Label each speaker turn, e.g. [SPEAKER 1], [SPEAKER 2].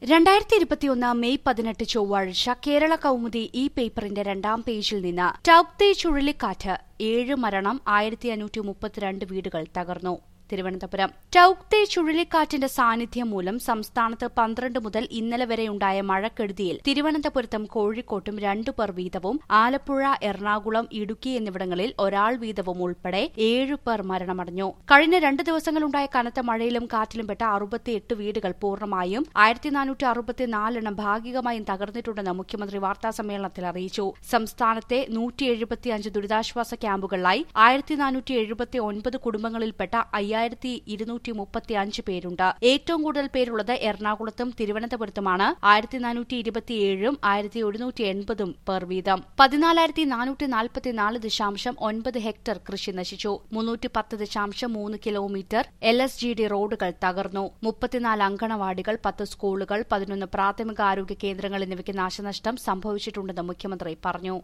[SPEAKER 1] രണ്ടായിരത്തി ഇരുപത്തിയൊന്ന് മെയ് പതിനെട്ട് ചൊവ്വാഴ്ച കേരള കൗമുദി ഈ പേപ്പറിന്റെ രണ്ടാം പേജിൽ നിന്ന് ടൌക്തെ ചുഴലിക്കാറ്റ് ഏഴ് മരണം ആയിരത്തി അഞ്ഞൂറ്റി മുപ്പത്തിരണ്ട് വീടുകൾ തകർന്നു തിരുവനന്തപുരം ടൌക്തെ ചുഴലിക്കാറ്റിന്റെ സാന്നിധ്യം മൂലം സംസ്ഥാനത്ത് പന്ത്രണ്ട് മുതൽ ഇന്നലെ വരെയുണ്ടായ മഴക്കെടുതിയിൽ തിരുവനന്തപുരത്തും കോഴിക്കോട്ടും രണ്ടു പേർ വീതവും ആലപ്പുഴ എറണാകുളം ഇടുക്കി എന്നിവിടങ്ങളിൽ ഒരാൾ വീതവും ഉൾപ്പെടെ ഏഴു പേർ മരണമടഞ്ഞു കഴിഞ്ഞ രണ്ട് ദിവസങ്ങളുണ്ടായ കനത്ത മഴയിലും കാറ്റിലും പെട്ട അറുപത്തിയെട്ട് വീടുകൾ പൂർണ്ണമായും ആയിരത്തി നാനൂറ്റി അറുപത്തിനാലെണ്ണം ഭാഗികമായും തകർന്നിട്ടുണ്ടെന്ന് മുഖ്യമന്ത്രി വാർത്താസമ്മേളനത്തിൽ അറിയിച്ചു സംസ്ഥാനത്തെ നൂറ്റി എഴുപത്തിയഞ്ച് ദുരിതാശ്വാസ ക്യാമ്പുകളിലായി ആയിരത്തി നാനൂറ്റി എഴുപത്തി ഒൻപത് കുടുംബങ്ങളിൽപ്പെട്ട അയ്യായിരത്തി ഇരുന്നൂറ്റി മുപ്പത്തി അഞ്ച് പേരുണ്ട് ഏറ്റവും കൂടുതൽ പേരുള്ളത് എറണാകുളത്തും തിരുവനന്തപുരത്തുമാണ് ആയിരത്തി നാനൂറ്റി ഇരുപത്തിയേഴും ആയിരത്തി ഒരുന്നൂറ്റി എൺപതും പേർ വീതം പതിനാലായിരത്തി നാനൂറ്റി നാൽപ്പത്തിനാല് ദശാംശം ഒൻപത് ഹെക്ടർ കൃഷി നശിച്ചു മുന്നൂറ്റി പത്ത് ദശാംശം മൂന്ന് kilometre L S G D റോഡുകൾ തകർന്നു മുപ്പത്തിനാല് അങ്കണവാടികൾ പത്ത് സ്കൂളുകൾ പതിനൊന്ന് പ്രാഥമിക ആരോഗ്യ കേന്ദ്രങ്ങൾ എന്നിവയ്ക്ക് നാശനഷ്ടം സംഭവിച്ചിട്ടുണ്ടെന്ന് മുഖ്യമന്ത്രി പറഞ്ഞു